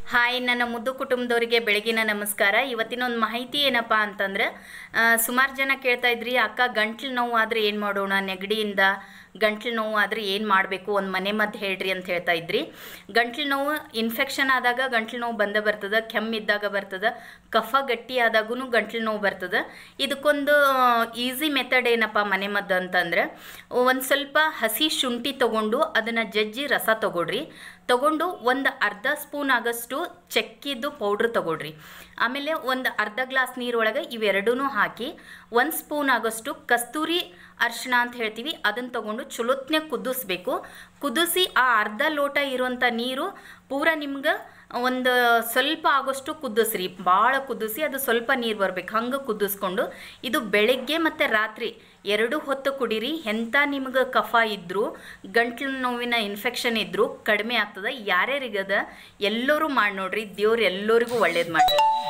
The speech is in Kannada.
ಹಾಯ್ ನನ್ನ ಮುದ್ದು ಕುಟುಂಬದವರಿಗೆ ಬೆಳಗಿನ ನಮಸ್ಕಾರ ಇವತ್ತಿನ ಒಂದು ಮಾಹಿತಿ ಏನಪ್ಪ ಅಂತಂದ್ರೆ ಸುಮಾರು ಜನ ಕೇಳ್ತಾ ಇದ್ರಿ ಅಕ್ಕ ಗಂಟ್ಲು ನೋವು ಆದರೆ ಏನು ಮಾಡೋಣ ನೆಗಡಿಯಿಂದ ಗಂಟ್ಲು ನೋವು ಆದರೆ ಏನು ಮಾಡಬೇಕು ಒಂದು ಮನೆ ಮದ್ದು ಹೇಳ್ರಿ ಅಂತ ಹೇಳ್ತಾ ಇದ್ರಿ ಗಂಟ್ಲು ನೋವು ಇನ್ಫೆಕ್ಷನ್ ಆದಾಗ ಗಂಟ್ಲು ನೋವು ಬಂದೇ ಬರ್ತದೆ ಕೆಮ್ಮಿದ್ದಾಗ ಬರ್ತದೆ ಕಫ ಗಟ್ಟಿ ಆದಾಗೂ ಗಂಟ್ಲು ನೋವು ಬರ್ತದೆ ಇದಕ್ಕೊಂದು ಈಸಿ ಮೆಥಡ್ ಏನಪ್ಪ ಮನೆ ಮದ್ದು ಅಂತಂದ್ರೆ ಒಂದು ಸ್ವಲ್ಪ ಹಸಿ ಶುಂಠಿ ತಗೊಂಡು ಅದನ್ನು ಜಜ್ಜಿ ರಸ ತಗೊಳ್ರಿ ತಗೊಂಡು ಒಂದು ಅರ್ಧ ಸ್ಪೂನ್ ಆಗಷ್ಟು ಚಕ್ಕಿದ್ದು ಪೌಡ್ರ್ ತಗೊಳ್ರಿ ಆಮೇಲೆ ಒಂದು ಅರ್ಧ ಗ್ಲಾಸ್ ನೀರೊಳಗೆ ಇವೆರಡೂ ಹಾಕಿ ಒಂದು ಸ್ಪೂನ್ ಆಗೋಷ್ಟು ಕಸ್ತೂರಿ ಅರಿಶಿಣ ಅಂತ ಹೇಳ್ತೀವಿ ಅದನ್ನು ತಗೊಂಡು ಚಲೋತ್ನೆ ಕುದಿಸ್ಬೇಕು ಕುದಿಸಿ ಆ ಅರ್ಧ ಲೋಟ ಇರುವಂಥ ನೀರು ಪೂರ ನಿಮ್ಗೆ ಒಂದು ಸ್ವಲ್ಪ ಆಗೋಷ್ಟು ಕುದಿಸ್ರಿ ಭಾಳ ಕುದಿಸಿ ಅದು ಸ್ವಲ್ಪ ನೀರು ಬರ್ಬೇಕು ಹಂಗೆ ಕುದಿಸ್ಕೊಂಡು ಇದು ಬೆಳಗ್ಗೆ ಮತ್ತು ರಾತ್ರಿ ಎರಡು ಹೊತ್ತು ಕುಡೀರಿ ಎಂಥ ನಿಮ್ಗೆ ಕಫ ಇದ್ದರೂ ಗಂಟ್ಲು ನೋವಿನ ಇನ್ಫೆಕ್ಷನ್ ಇದ್ದರೂ ಕಡಿಮೆ ಆಗ್ತದೆ ಯಾರ್ಯಾರಿಗದ ಎಲ್ಲರೂ ಮಾಡಿ ನೋಡ್ರಿ ದೇವ್ರು ಎಲ್ಲರಿಗೂ ಒಳ್ಳೇದು ಮಾಡಿ